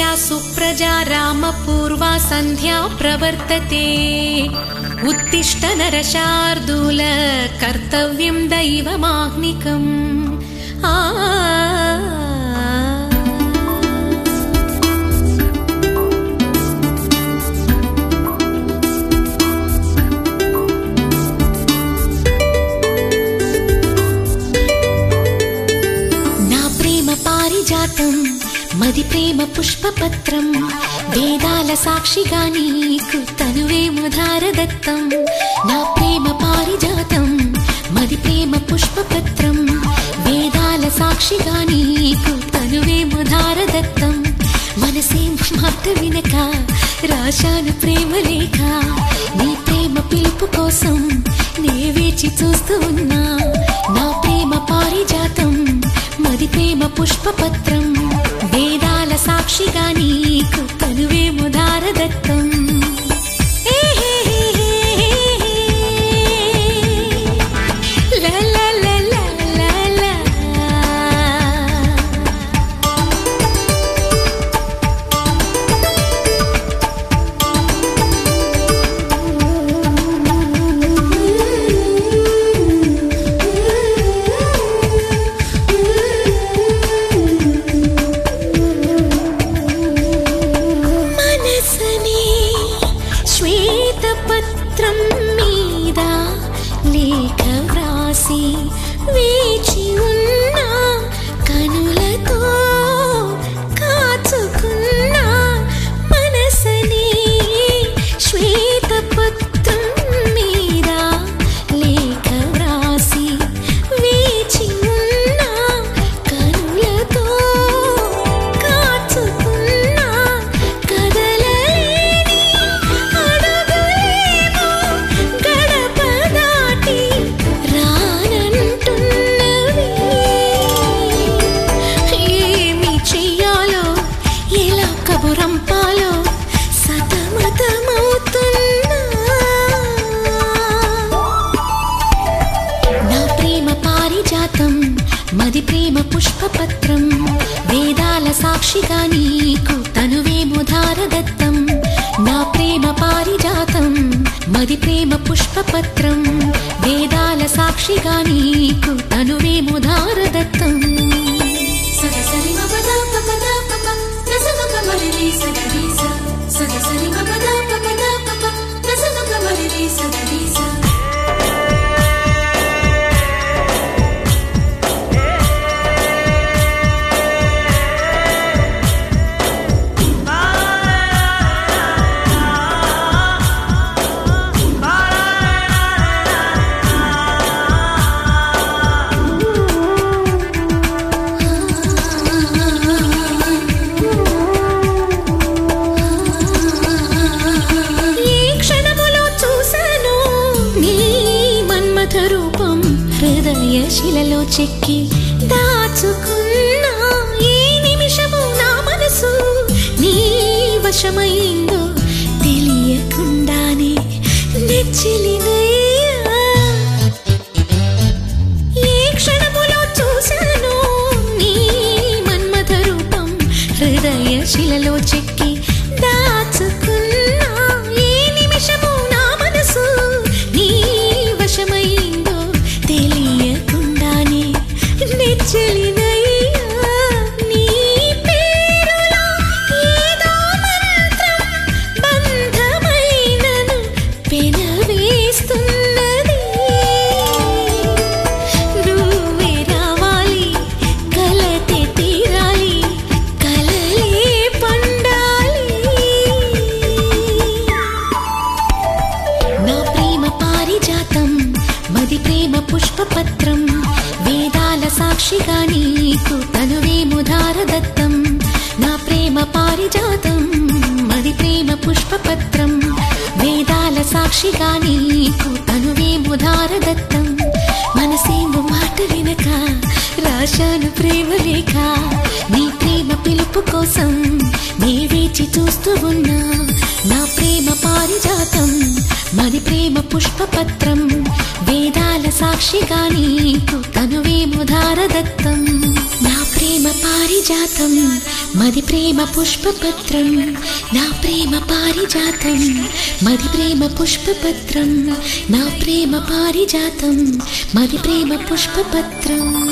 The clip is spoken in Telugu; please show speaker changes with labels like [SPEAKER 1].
[SPEAKER 1] सौम्या सुप्रजा रामपूर्वा सन्ध्या प्रवर्तते उत्तिष्ठ नरशार्दूल कर्तव्यं दैवमाह्निकम् आ నా ప్రేమ పారిజాతం మది ప్రేమ పుష్పపత్రం వేదాల సాక్షిగా నీకు తనువే ముధారదత్తం నా ప్రేమ పారిజాతం మది ప్రేమ పుష్పపత్రం వేదాల సాక్షిగా నీకు తనువే ముధారదత్తం మనసేం మాట వినక రాశాను ప్రేమ లేఖ నీ ప్రేమ పిలుపు కోసం నే వేచి చూస్తూ ఉన్నా నా ప్రేమ పారిజాతం మది ప్రేమ పుష్పపత్రం వేదాల సాక్షిగా నీకు తనువే ముదారదత్తం లా లా లా లా లా లా. మనసనే శ్వేతపత్రం మీద లేఖ వ్రాసి వేచి ఉన్న కనులతో కాచుకున్న మనసనే శ్వేతపత్రం మీద లేఖ వ్రాసి వేచి ఉన్న కనులతో కాచుకున్న కదలలేని అడుగులేమో గడప దాటి రానంటున్నవి ఏమి చెయ్యాలో ఎలా కబురంపాలో సతమతమవుతున్నా నా ప్రేమ పారిజాతం మది ప్రేమ పుష్పపత్రం వేదాల సాక్షిగా నీకు తనువే ముధారదత్తం నా ప్రేమ పారిజాతం మది ప్రేమ పుష్పపత్రం వేదాల సాక్షిగా నీకు తనువే ముధారదత్తం
[SPEAKER 2] సగసరి మపద పపద పప రసగ మరిరి సగరి స సగసరి మపద పపద పప రసగ మరిరి సగరి స
[SPEAKER 1] ఏ క్షణములో చూశాను నీ మన్మథ రూపం హృదయ శిలలో చెక్కి దాచుకున్నా ఏ నిమిషము నా మనసు నీ వశమైందో తెలియకుండానే నెచ్చిలినయ్యా ఏ క్షణములో చూశాను నీ మన్మథ రూపం హృదయ శిలలో చెక్కి దాచుకున్నా ఏ నిమిషము నా మనసు నీ వశమైందో తెలియకుండానే నెచ్చలినయ్యా నీ పేరులో ఏదో మంత్రం బంధమైనను పెనవేస్తున్నది నువ్వే రావాలి కలతే తీరాలి కలలే పండాలి నా ప్రేమ పారిజాతం మది ప్రేమ పుష్పపత్రం వేదాల సాక్షిగా నీకు తనువే ముధారదత్తం నా ప్రేమ పారిజాతం మది ప్రేమ పుష్పపత్రం వేదాల సాక్షిగా నీకు తనువే ముధారదత్తం మనసేమో మాట వినక రాశాను ప్రేమ లేఖ నీ ప్రేమ పిలుపు కోసం నే వేచి చూస్తూ ఉన్నా నా ప్రేమ పారిజాతం మది ప్రేమ పుష్పపత్రం వేదాల సాక్షిగా నీకు తనువే ముధారదత్తం నా ప్రేమ ప్రేమ పారిజాతం మది ప్రేమ పుష్పపత్రం నా ప్రేమ పారిజాతం మది ప్రేమ పుష్పపత్రం నా ప్రేమ పారిజాతం మది ప్రేమ పుష్పపత్రం